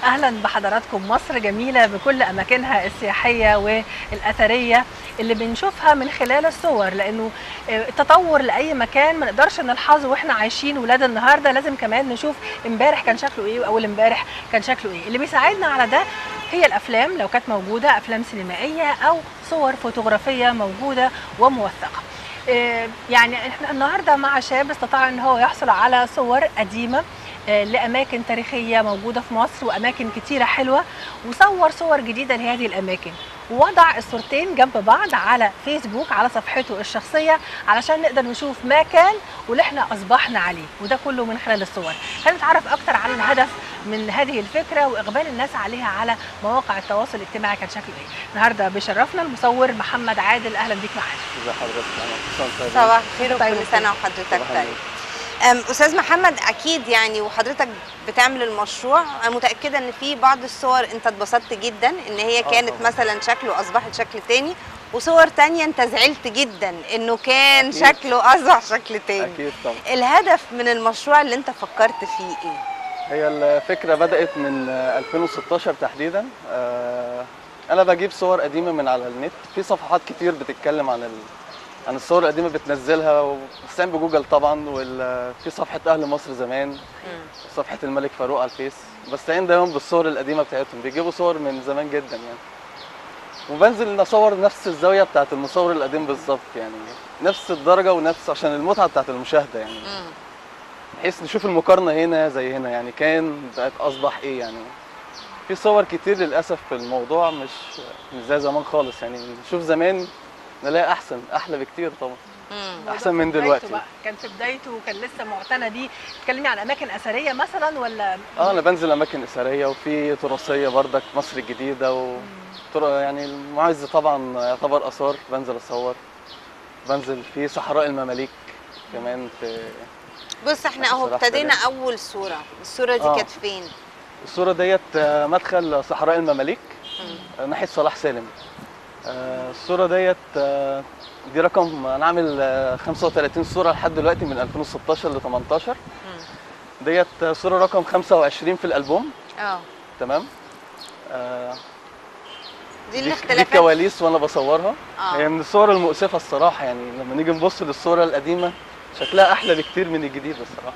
اهلا بحضراتكم مصر جميله بكل اماكنها السياحيه والاثريه اللي بنشوفها من خلال الصور لانه التطور لاي مكان ما نقدرش نلحظه واحنا عايشين ولاد النهارده لازم كمان نشوف امبارح كان شكله ايه واول امبارح كان شكله ايه اللي بيساعدنا على ده هي الافلام لو كانت موجوده افلام سينمائيه او صور فوتوغرافيه موجوده وموثقه يعني احنا النهارده مع شاب استطاع ان هو يحصل على صور قديمه لاماكن تاريخيه موجوده في مصر واماكن كتيره حلوه وصور صور جديده لهذه الاماكن ووضع الصورتين جنب بعض على فيسبوك على صفحته الشخصيه علشان نقدر نشوف ما كان واللي احنا اصبحنا عليه وده كله من خلال الصور هنتعرف اكتر على الهدف من هذه الفكره واقبال الناس عليها على مواقع التواصل الاجتماعي كان شكله ايه النهارده بيشرفنا المصور محمد عادل اهلا بيك معانا ازي حضرتك صباح الخير وكل سنه وحضرتك طيب استاذ محمد اكيد يعني وحضرتك بتعمل المشروع انا متاكده ان في بعض الصور انت اتبسطت جدا ان هي كانت طبعا. مثلا شكله اصبحت شكل تاني وصور تانية انت زعلت جدا انه كان أكيد. شكله اصبح شكل تاني اكيد طبعا الهدف من المشروع اللي انت فكرت فيه ايه هي الفكره بدات من 2016 تحديدا آه، انا بجيب صور قديمه من على النت في صفحات كتير بتتكلم عن ال... عن الصور القديمه بتنزلها وبتستعين بجوجل طبعا وفي صفحه اهل مصر زمان صفحه الملك فاروق على الفيس بستعين دايما بالصور القديمه بتاعتهم بيجيبوا صور من زمان جدا يعني وبنزل نصور نفس الزاويه بتاعت المصور القديم بالظبط يعني نفس الدرجه ونفس عشان المتعه بتاعت المشاهده يعني مم. بحيث نشوف المقارنه هنا زي هنا يعني كان بقت اصبح ايه يعني في صور كتير للاسف في الموضوع مش مش زي زمان خالص يعني نشوف زمان نلاقي احسن احلى بكتير طبعا مم. احسن من في بدايته دلوقتي بقى. كان في بدايته وكان لسه معتنى بيه تكلمي عن اماكن اثريه مثلا ولا اه انا بنزل اماكن اثريه وفي تراثيه بردك مصر الجديده و ترى يعني المعز طبعا يعتبر اثار بنزل اصور بنزل في صحراء المماليك كمان في بص احنا اهو صلاح ابتدينا سلام. اول صوره الصوره دي آه. كانت فين الصوره ديت آه، مدخل صحراء المماليك مم. آه، ناحيه صلاح سالم آه، الصوره ديت آه، دي رقم انا عامل آه، 35 صوره لحد دلوقتي من 2016 ل 18 مم. ديت آه، صوره رقم 25 في الالبوم اه تمام آه، دي دي, دي الاختلافات كواليس وانا بصورها آه. هي من الصور المؤسفه الصراحه يعني لما نيجي نبص للصوره القديمه شكلها احلى بكتير من الجديد الصراحه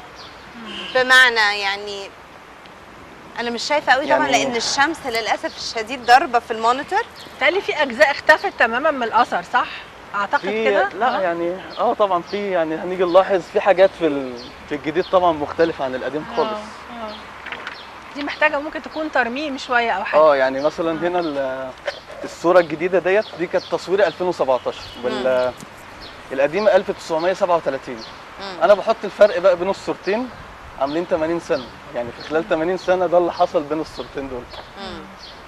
بمعنى يعني انا مش شايفه قوي طبعا يعني- لان الشمس للاسف الشديد ضاربه في المونيتور بالتالي في اجزاء اختفت تماما من الاثر صح اعتقد في كده لا آه. يعني اه طبعا في يعني هنيجي نلاحظ في حاجات في ال- في الجديد طبعا مختلفه عن القديم خالص آه، آه. دي محتاجه ممكن تكون ترميم شويه او حاجه اه يعني مثلا هنا ال- الصوره الجديده ديت دي كانت تصوير 2017 وال القديمه 1937 مم. انا بحط الفرق بقى بين الصورتين عاملين 80 سنه يعني في خلال 80 سنه ده اللي حصل بين الصورتين دول مم.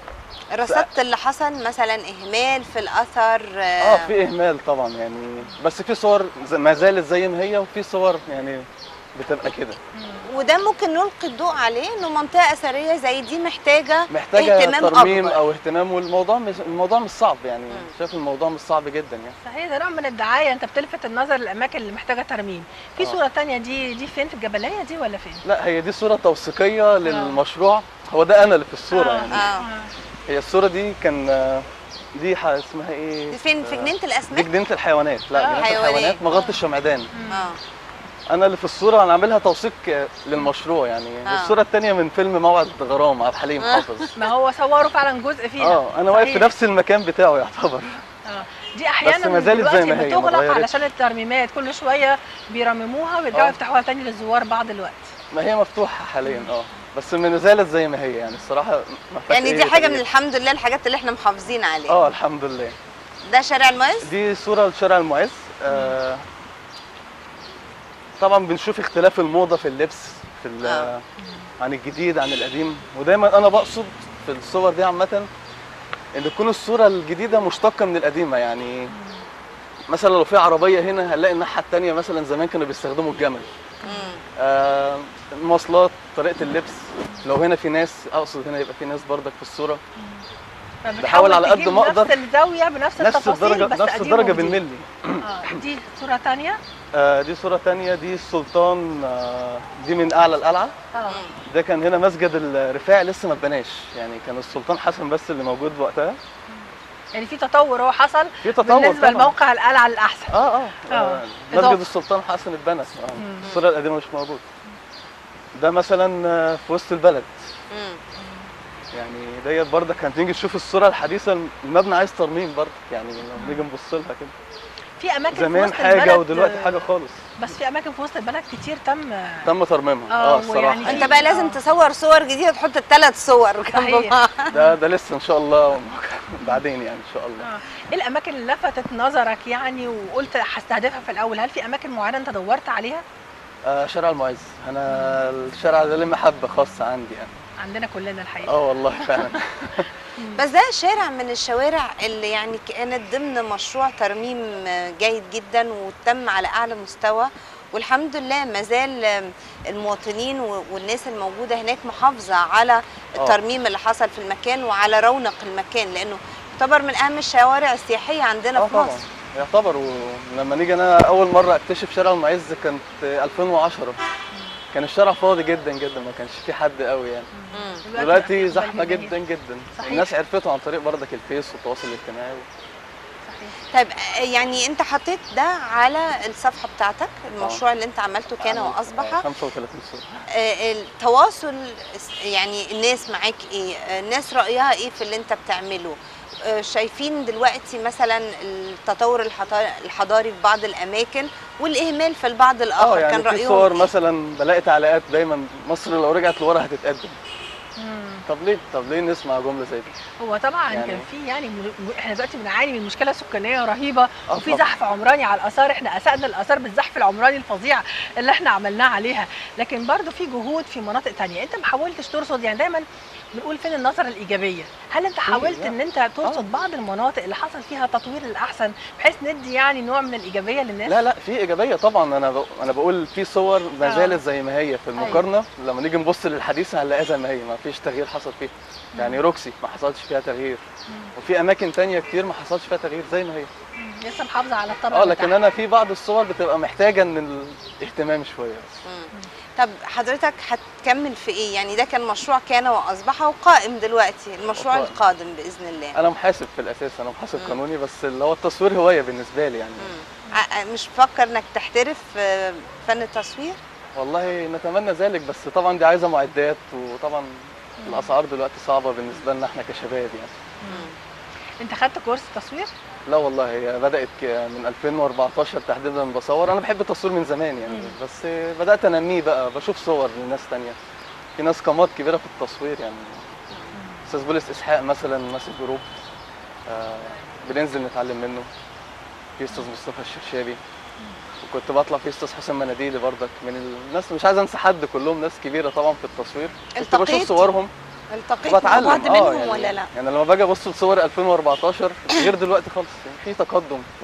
رصدت اللي حصل مثلا اهمال في الاثر اه في اهمال طبعا يعني بس في صور ز- ما زالت زي ما هي وفي صور يعني بتبقى كده وده ممكن نلقي الضوء عليه انه منطقه اثريه زي دي محتاجه محتاجه اهتمام ترميم أكبر. او اهتمام والموضوع مش الموضوع مش صعب يعني مم. شايف الموضوع مش صعب جدا يعني صحيح ده نوع من الدعايه انت بتلفت النظر للاماكن اللي محتاجه ترميم في آه. صوره تانية دي دي فين في الجبليه دي ولا فين لا هي دي صوره توثيقيه للمشروع هو ده انا اللي في الصوره آه. يعني اه هي الصوره دي كان آه، دي ح- اسمها ايه دي فين في آه، جنينه دي الاسماك جنينه الحيوانات لا آه. جنينه حيوانات. الحيوانات مغطى الشمعدان اه انا اللي في الصوره انا عاملها توثيق آه، للمشروع يعني آه. الصوره الثانيه من فيلم موعد غرام عبد الحليم آه. حافظ ما هو صوروا فعلا جزء فيها اه انا واقف في صحيح. نفس المكان بتاعه يعتبر آه. دي احيانا ما زالت زي دلوقتي ما هي، ما بتغلق اتغيرتش. علشان الترميمات كل شويه بيرمموها ويرجعوا آه. يفتحوها تاني للزوار بعض الوقت ما هي مفتوحه حاليا اه بس ما زالت زي ما هي يعني الصراحه ما فيهاش يعني أي دي حاجه من تغيير. الحمد لله الحاجات اللي احنا محافظين عليها اه الحمد لله ده شارع المعز دي صوره لشارع المعز آه طبعا بنشوف اختلاف الموضه في اللبس في ال- آه. عن الجديد عن القديم ودايما انا بقصد في الصور دي عامه ان تكون الصوره الجديده مشتقه من القديمه يعني مثلا لو في عربيه هنا هنلاقي الناحيه الثانيه مثلا زمان كانوا بيستخدموا الجمل مم. آه، المواصلات طريقه اللبس لو هنا في ناس اقصد هنا يبقى في ناس بردك في الصوره فبتحاول بحاول على قد تجيب ما أقدر نفس الزاويه بنفس نفس التفاصيل الدرجه بس نفس قديم الدرجه وجديد. بالملي اه دي صوره تانية آه دي صوره تانية دي السلطان آه دي من اعلى القلعه اه ده كان هنا مسجد الرفاعي لسه ما اتبناش يعني كان السلطان حسن بس اللي موجود وقتها يعني في تطور هو حصل في تطور بالنسبه طبعاً. لموقع القلعه الاحسن اه اه, آه. آه. إضافة. مسجد السلطان حسن اتبنى آه. مم. الصوره القديمه مش موجود ده مثلا آه، في وسط البلد مم. يعني ديت برضك هتيجي تشوف الصوره الحديثه المبنى عايز ترميم برضك يعني لما نيجي نبص لها كده في اماكن في زمان وسط حاجه البلد ودلوقتي آه، حاجه خالص بس في اماكن في وسط البلد كتير تم تم ترميمها آه، اه الصراحه ويعني انت بقى لازم آه. تصور صور جديده تحط الثلاث صور جنب صحيح. بعض ده ده لسه ان شاء الله بعدين يعني ان شاء الله آه. ايه الاماكن اللي لفتت نظرك يعني وقلت هستهدفها في الاول هل في اماكن معينه انت دورت عليها آه شارع المعز انا الشارع ده له محبه خاصه عندي يعني عندنا كلنا الحقيقه اه والله فعلا بس ده شارع من الشوارع اللي يعني كانت ضمن مشروع ترميم جيد جدا وتم على اعلى مستوى والحمد لله ما زال المواطنين والناس الموجوده هناك محافظه على الترميم اللي حصل في المكان وعلى رونق المكان لانه يعتبر من اهم الشوارع السياحيه عندنا اه في طبعا مصر يعتبر ولما نيجي انا اول مره اكتشف شارع المعز كانت 2010 كان الشارع فاضي جدا جدا ما كانش فيه حد قوي يعني بقى دلوقتي في زحمه أقبال جدا جدا صحيح. الناس عرفته عن طريق برضك الفيس والتواصل الاجتماعي صحيح. طيب يعني انت حطيت ده على الصفحه بتاعتك المشروع اللي انت عملته كان عملت- واصبح آه، 35 صوره آه، التواصل يعني الناس معاك ايه آه، الناس رايها ايه في اللي انت بتعمله آه، شايفين دلوقتي مثلا التطور الحضا- الحضاري في بعض الاماكن والاهمال في البعض الاخر اه يعني كان في رايهم صور إيه؟ مثلا بلاقي تعليقات دايما مصر لو رجعت لورا هتتقدم مم. طب ليه طب ليه نسمع جمله زي دي هو طبعا يعني- كان في يعني م- احنا دلوقتي بنعاني من مشكله سكانيه رهيبه آه وفي طبعاً. زحف عمراني على الاثار احنا اسأنا الاثار بالزحف العمراني الفظيع اللي احنا عملناه عليها لكن برضو في جهود في مناطق تانية انت ما حاولتش ترصد يعني دايما بنقول فين النظره الايجابيه هل انت حاولت لا. ان انت ترصد بعض المناطق اللي حصل فيها تطوير للاحسن بحيث ندي يعني نوع من الايجابيه للناس لا لا في ايجابيه طبعا انا ب... انا بقول في صور ما آه. زالت زي ما هي في المقارنه لما نيجي نبص للحديثه هنلاقيها زي ما هي ما فيش تغيير حصل فيها يعني روكسي ما حصلش فيها تغيير وفي اماكن تانية كتير ما حصلش فيها تغيير زي ما هي مم. لسه محافظه على الطبع اه لكن بتاعها. انا في بعض الصور بتبقى محتاجه ان الاهتمام شويه مم. طب حضرتك هتكمل في ايه يعني ده كان مشروع كان واصبح وقائم دلوقتي المشروع وقائم. القادم باذن الله انا محاسب في الاساس انا محاسب مم. قانوني بس اللي هو التصوير هوايه بالنسبه لي يعني مم. ع- مش بفكر انك تحترف في فن التصوير والله نتمنى ذلك بس طبعا دي عايزه معدات وطبعا الاسعار دلوقتي صعبه بالنسبه لنا احنا كشباب يعني انت خدت كورس تصوير لا والله هي بدات ك- من 2014 تحديدا بصور انا بحب التصوير من زمان يعني مم. بس بدات انميه بقى بشوف صور لناس تانية في ناس قامات كبيره في التصوير يعني استاذ بولس اسحاق مثلا ماسك جروب آه بننزل نتعلم منه في استاذ مصطفى الشرشابي وكنت بطلع في استاذ حسن مناديلي برضك من الناس مش عايز انسى حد كلهم ناس كبيره طبعا في التصوير كنت بشوف التقيت؟ صورهم التقيت مع بتعلم بعض اه منهم يعني ولا لا يعني لما باجي ابص لصور 2014 غير دلوقتي خالص يعني في تقدم في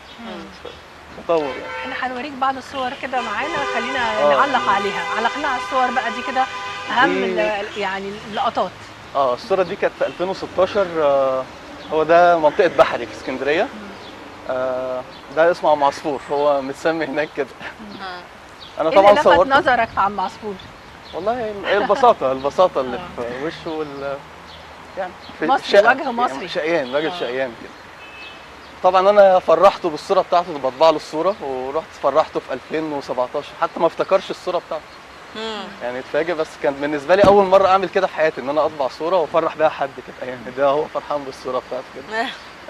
التطور يعني احنا هنوريك بعض الصور كده معانا خلينا آه. نعلق عليها علقنا على الصور بقى دي كده اهم دي- ال- يعني اللقطات اه الصوره دي كانت في 2016 آه هو ده منطقه بحري في اسكندريه آه ده اسمه عم عصفور هو متسمي هناك كده آه. انا ايه طبعا اللي لفت صورت نظرك في عم عصفور والله هي البساطه البساطه اللي آه. في وشه وال يعني في مصري، الشقة. وجه مصري. يعني شقيان راجل آه. شقيان كده طبعا انا فرحته بالصوره بتاعته بطبع له الصوره ورحت فرحته في 2017 حتى ما افتكرش الصوره بتاعته مم. يعني اتفاجئ بس كان بالنسبه لي اول مره اعمل كده في حياتي ان انا اطبع صوره وافرح بيها حد كده يعني ده هو فرحان بالصوره بتاعته كده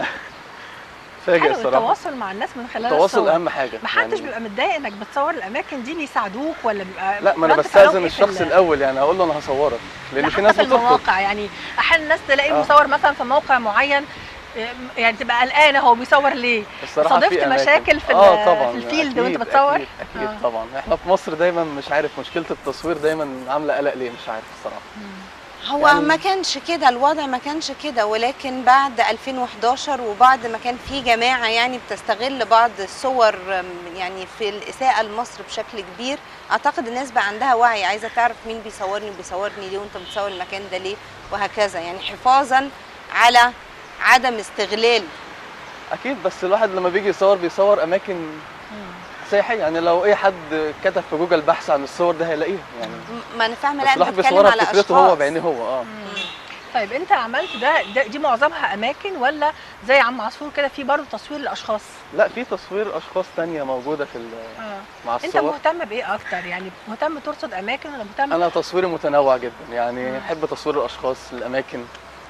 اتفاجئ حلو الصراحه التواصل مع الناس من خلال التواصل الصور. اهم حاجه ما حدش يعني بيبقى متضايق انك بتصور الاماكن دي بيساعدوك ولا بيبقى لا ما انا رد فعلهم بستاذن إيه في الشخص ال- الاول يعني هقول له انا هصورك لا لان في حتى ناس في بترفض المواقع يعني احيانا الناس تلاقي آه. مصور مثلا في موقع معين إيه، يعني تبقى قلقانه هو بيصور ليه الصراحه صادفت في أماكن. مشاكل في اه ال- طبعا في الفيلد وانت أكيد، بتصور؟ اكيد, أكيد آه. طبعا احنا في مصر دايما مش عارف مشكله التصوير دايما عامله قلق ليه مش عارف الصراحه هو يعني- ما كانش كده الوضع ما كانش كده ولكن بعد 2011 وبعد ما كان في جماعة يعني بتستغل بعض الصور أم، يعني في الإساءة لمصر بشكل كبير أعتقد الناس بقى عندها وعي عايزة تعرف مين بيصورني بيصورني ليه وأنت بتصور المكان ده ليه وهكذا يعني حفاظا على عدم استغلال اكيد بس الواحد لما بيجي يصور بيصور اماكن سياحيه يعني لو اي حد كتب في جوجل بحث عن الصور ده هيلاقيها يعني م- ما انا فاهمه بس لا الواحد انت بتتكلم بيصورها على بفكرته هو اشخاص بعينيه هو اه طيب انت عملت ده, ده دي معظمها اماكن ولا زي عم عصفور كده في برضه تصوير لاشخاص لا في تصوير اشخاص تانية موجوده في ال- اه مع انت الصور مهتم بايه اكتر يعني مهتم ترصد اماكن ولا مهتم انا تصويري متنوع جدا يعني احب تصوير الاشخاص الاماكن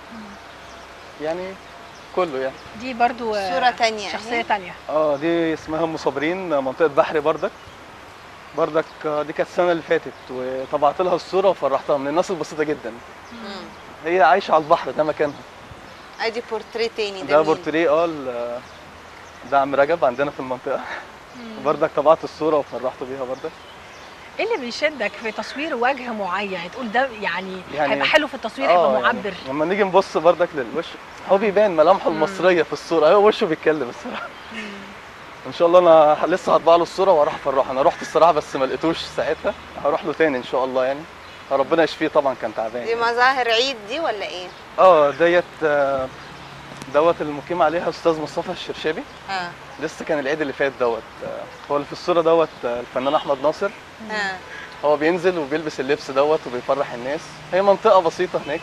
يعني كله يعني دي برضو آه، صورة تانية شخصيه أهي. تانية اه دي اسمها ام صابرين منطقه بحري بردك بردك آه، دي كانت السنه اللي فاتت وطبعت لها الصوره وفرحتها من الناس البسيطه جدا مم. هي عايشه على البحر ده مكانها ادي بورتريه تاني ده ده مين؟ بورتريه اه ال- ده عم رجب عندنا في المنطقه بردك طبعت الصوره وفرحته بيها بردك ايه اللي بيشدك في تصوير وجه معين يعني تقول ده يعني, يعني- هيبقى حلو في التصوير آه، هيبقى يعني معبر لما نيجي نبص بردك للوش هو بيبان ملامحه المصريه في الصوره هو وشه بيتكلم الصراحه ان شاء الله انا لسه هطبع له الصوره واروح افرحه انا رحت الصراحه بس ما لقيتوش ساعتها هروح له تاني ان شاء الله يعني ربنا يشفيه طبعا كان تعبان دي مظاهر عيد دي ولا ايه؟ اه ديت آه، دوت المقيم عليها استاذ مصطفى الشرشابي ها لسه كان العيد اللي فات دوت آه، هو اللي في الصوره دوت آه، الفنان احمد ناصر ها هو بينزل وبيلبس اللبس دوت وبيفرح الناس هي منطقه بسيطه هناك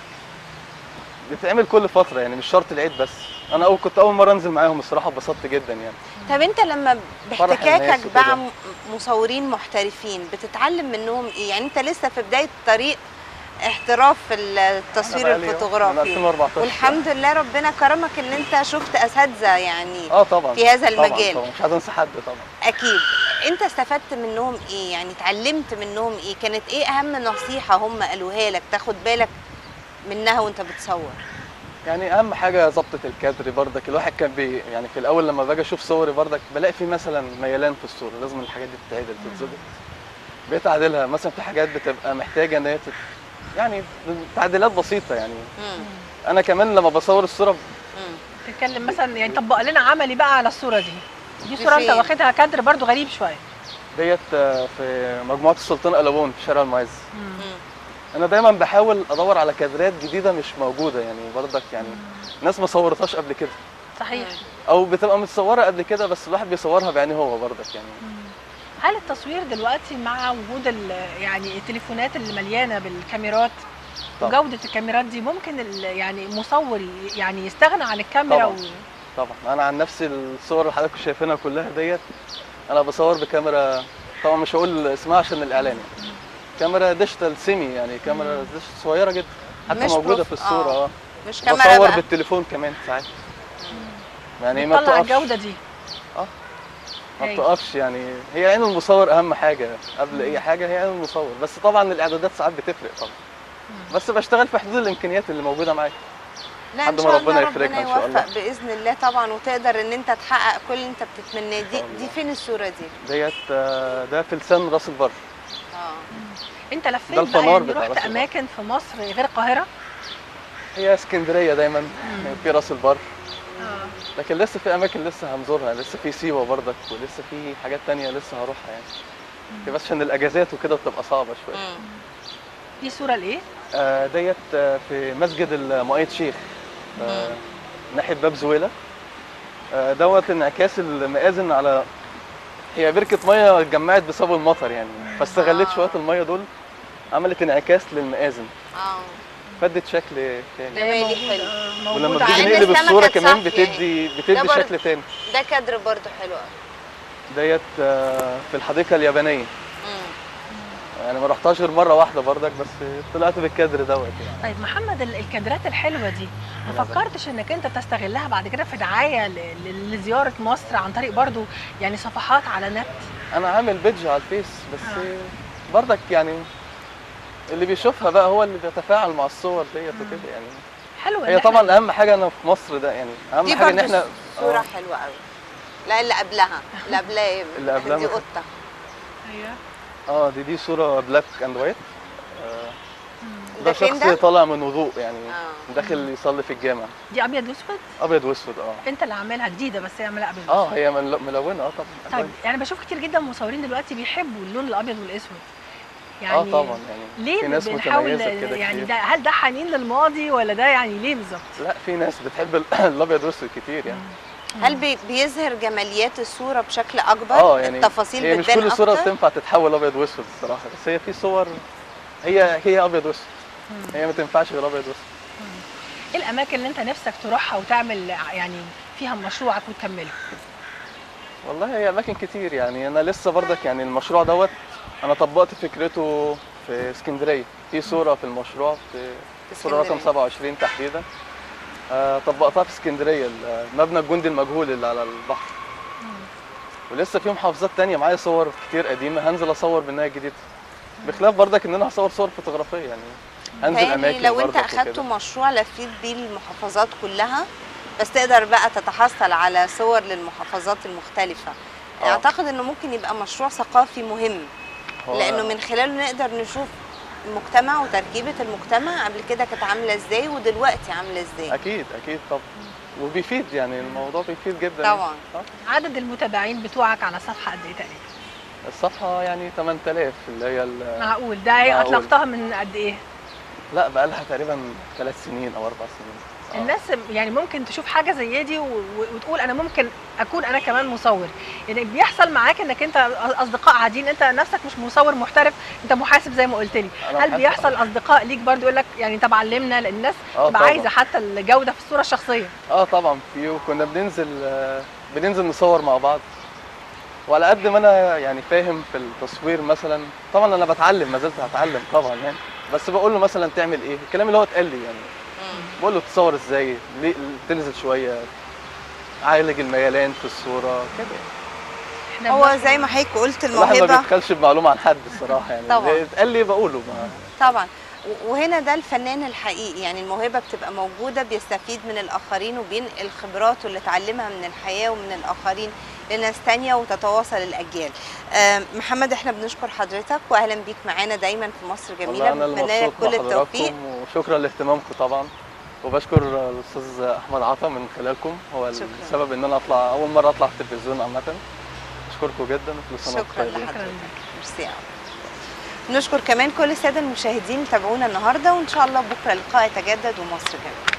بتتعمل كل فتره يعني مش شرط العيد بس انا أول كنت اول مره انزل معاهم الصراحه اتبسطت جدا يعني طب انت لما فرح باحتكاكك الناس وكده. مع م- مصورين محترفين بتتعلم منهم ايه؟ يعني انت لسه في بدايه طريق احتراف التصوير أنا بقالي- من الفوتوغرافي 2014 والحمد لله ربنا كرمك ان انت شفت اساتذه يعني اه طبعا في هذا طبعاً، المجال. طبعا مش عايز انسى حد طبعا اكيد انت استفدت منهم ايه يعني اتعلمت منهم ايه كانت ايه اهم نصيحه هم قالوها لك تاخد بالك منها وانت بتصور يعني اهم حاجه ظبطه الكادر بردك الواحد كان بي يعني في الاول لما باجي اشوف صوري بردك بلاقي في مثلا ميلان في الصوره لازم الحاجات دي تتعدل تتظبط بقيت اعدلها مثلا في حاجات بتبقى محتاجه ان هي تت... يعني تعديلات بسيطه يعني مم. انا كمان لما بصور الصوره مم. تتكلم مثلا يعني طبق لنا عملي بقى على الصوره دي دي صوره انت فين؟ واخدها كادر برضو غريب شويه ديت آه، في مجموعه السلطان قلبون في شارع المعز مم. انا دايما بحاول ادور على كادرات جديده مش موجوده يعني بردك يعني ناس ما صورتهاش قبل كده صحيح او بتبقى متصوره قبل كده بس الواحد بيصورها بعينيه هو بردك يعني هل التصوير دلوقتي مع وجود ال- يعني التليفونات اللي مليانه بالكاميرات طبعا. وجوده الكاميرات دي ممكن ال- يعني المصور ي- يعني يستغنى عن الكاميرا طبعاً. طبعا انا عن نفسي الصور اللي حضراتكم شايفينها كلها ديت انا بصور بكاميرا طبعا مش هقول اسمها عشان الاعلان يعني كاميرا ديجيتال سيمي يعني كاميرا ديجيتال صغيره جدا حتى مش موجوده بروف- في الصوره آه. اه مش كاميرا بصور بقى بالتليفون كمان ساعات يعني ما بتطلع بتقفش الجوده دي ما هاي. بتقفش يعني هي عين المصور اهم حاجه قبل اي حاجه هي عين المصور بس طبعا الاعدادات ساعات بتفرق طبعا بس بشتغل في حدود الامكانيات اللي موجوده معايا لا لحد ان ما شاء ربنا الله يفرجنا ربنا إن شاء الله. يوفق باذن الله طبعا وتقدر ان انت تحقق كل اللي انت بتتمناه دي شاء دي الله. فين الصوره دي؟ ديت آه، ده في لسان راس البر اه انت لفيت ده بقى الفنار يعني بتاع رحت راس البر. اماكن في مصر غير القاهره هي اسكندريه دايما في راس البر اه لكن لسه في اماكن لسه هنزورها لسه في سيوه برضك ولسه في حاجات تانية لسه هروحها يعني هي بس عشان الاجازات وكده بتبقى صعبه شويه مم. دي صوره لايه آه ديت آه في مسجد المؤيد شيخ آه ناحيه باب زويله آه دوت انعكاس المآذن على هي بركه ميه اتجمعت بسبب المطر يعني فاستغليت آه. شويه الميه دول عملت انعكاس للمآذن اه فدت شكل تاني جمالي موجودة- حلو. آه، ولما موجودة بتيجي عند عندنا. نقلب السمكة الصوره كمان صح بتدي ده بتدي برضه. شكل تاني ده كادر برضو حلو قوي ديت آه، في الحديقه اليابانيه مم. يعني ما رحتهاش غير مره واحده برضك بس طلعت بالكادر دوت يعني طيب محمد ال- الكادرات الحلوه دي ما الله فكرتش انك انت تستغلها بعد كده في دعايه ل- ل- لزياره مصر عن طريق برضو يعني صفحات على نت انا عامل بيدج على الفيس بس آه. برضك يعني اللي بيشوفها بقى هو اللي بيتفاعل مع الصور ديت وكده يعني حلو إن هي إحنا- طبعا اهم حاجه انا في مصر ده يعني اهم دي حاجه ان برضو احنا صوره آه. حلوه قوي لا اللي قبلها اللي قبلها ايه؟ اللي قبلها دي مثلا. قطه أيوة. اه دي دي صوره بلاك اند وايت ده ده فين شخص ده؟ طالع من وضوء يعني آه. داخل يصلي في الجامع دي ابيض واسود ابيض واسود اه انت اللي عاملها جديده بس هي عاملاها ابيض اه واسود هي مل- ملونه اه طبعا طيب يعني بشوف كتير جدا مصورين دلوقتي بيحبوا اللون الابيض والاسود يعني اه طبعا يعني ليه في ناس بنحاول متميزه كده يعني كتير. ده هل ده حنين للماضي ولا ده يعني ليه بالظبط؟ لا في ناس بتحب ال- الابيض والاسود كتير يعني هل بي- بيظهر جماليات الصوره بشكل اكبر اه يعني التفاصيل هي مش بتبان كل صوره أكتر؟ تنفع تتحول ابيض واسود الصراحه بس هي في صور هي هي ابيض واسود هي ما تنفعش غير ابيض واسود ايه الاماكن اللي انت نفسك تروحها وتعمل يعني فيها مشروعك وتكمله والله هي اماكن كتير يعني انا لسه برضك يعني المشروع دوت انا طبقت فكرته في اسكندريه في صوره في المشروع في صوره رقم اسكندرية. 27 تحديدا آه، طبقتها في اسكندريه ال- مبنى الجندي المجهول اللي على البحر ولسه في محافظات تانية معايا صور كتير قديمه هنزل اصور منها جديد بخلاف برضك ان انا هصور صور فوتوغرافيه يعني هنزل تهيألي اماكن لو انت برضك اخدت وكده. مشروع لفيت بيه المحافظات كلها بس تقدر بقى تتحصل على صور للمحافظات المختلفة آه. اعتقد انه ممكن يبقى مشروع ثقافي مهم هو- لانه من خلاله نقدر نشوف المجتمع وتركيبة المجتمع قبل كده كانت عاملة ازاي ودلوقتي عاملة ازاي اكيد اكيد طبعا وبيفيد يعني الموضوع بيفيد جدا طبعا. آه. عدد المتابعين بتوعك على صفحه قد ايه تقريبا الصفحه يعني 8000 اللي هي ال- معقول ده هي معقول. اطلقتها من قد ايه لا بقى لها تقريبا ثلاث سنين او اربع سنين آه. الناس يعني ممكن تشوف حاجه زي دي و- و- وتقول انا ممكن اكون انا كمان مصور يعني بيحصل معاك انك انت اصدقاء عاديين انت نفسك مش مصور محترف انت محاسب زي ما قلت لي أنا هل محاسب. بيحصل اصدقاء ليك برضو يقول لك يعني طب علمنا لان الناس آه تبقى طبعاً. عايزه حتى الجوده في الصوره الشخصيه اه طبعا في وكنا بننزل آه، بننزل نصور مع بعض وعلى قد ما انا يعني فاهم في التصوير مثلا طبعا انا بتعلم ما زلت هتعلم طبعا يعني بس بقول له مثلا تعمل ايه الكلام اللي هو اتقال لي يعني بقول له تصور ازاي ليه تنزل شويه عالج الميلان في الصوره كده احنا هو بنشكر- زي ما حضرتك قلت الواحد ما الموهبة بيتخلش بمعلومه عن حد الصراحه يعني طبعاً. اللي اتقال لي بقوله ما طبعا و- وهنا ده الفنان الحقيقي يعني الموهبه بتبقى موجوده بيستفيد من الاخرين وبينقل خبراته اللي اتعلمها من الحياه ومن الاخرين لناس تانية وتتواصل الاجيال آم، محمد احنا بنشكر حضرتك واهلا بيك معانا دايما في مصر والله جميله انا اللي بنتمنى لك مبسوط كل التوفيق بحضراتكم وشكرا لاهتمامكم طبعا وبشكر الاستاذ احمد عطا من خلالكم هو شكراً. السبب ان انا اطلع اول مره اطلع في التلفزيون عامه اشكركم جدا وكل سنه وانتم شكرا طيبين. شكراً لحضرتك ليك. ميرسي أوي. نشكر كمان كل الساده المشاهدين تابعونا النهارده وان شاء الله بكره اللقاء يتجدد ومصر جميله